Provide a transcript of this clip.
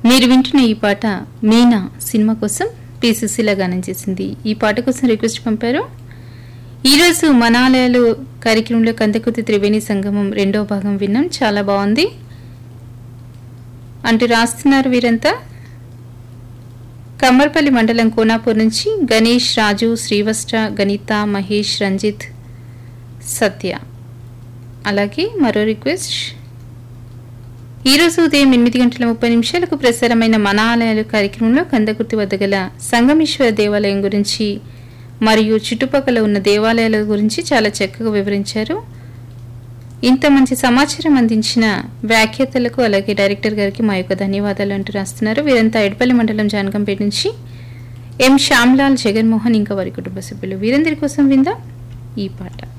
మీరు వింటున్న ఈ పాట మీనా సినిమా కోసం పి సుశీల గానం చేసింది ఈ పాట కోసం రిక్వెస్ట్ పంపారు ఈరోజు మనాలయాలు కార్యక్రమంలో కందకుర్తి త్రివేణి సంగమం రెండో భాగం విన్నాం చాలా బాగుంది అంటూ రాస్తున్నారు వీరంతా కమ్మర్పల్లి మండలం కోనాపూర్ నుంచి గణేష్ రాజు శ్రీవస్ట్ర గణిత మహేష్ రంజిత్ సత్య అలాగే మరో రిక్వెస్ట్ ఈరోజు ఉదయం ఎనిమిది గంటల ముప్పై నిమిషాలకు ప్రసారమైన మన ఆలయాలు కార్యక్రమంలో కందకుర్తి వద్ద గల సంగమేశ్వర దేవాలయం గురించి మరియు చుట్టుపక్కల ఉన్న దేవాలయాల గురించి చాలా చక్కగా వివరించారు ఇంత మంచి సమాచారం అందించిన వ్యాఖ్యాతలకు అలాగే డైరెక్టర్ గారికి మా యొక్క ధన్యవాదాలు అంటూ రాస్తున్నారు వీరంతా ఎడపల్లి మండలం జానకంపేట నుంచి ఎం శ్యామ్లాల్ జగన్మోహన్ ఇంకా వారి కుటుంబ సభ్యులు వీరందరి కోసం విందాం ఈ పాట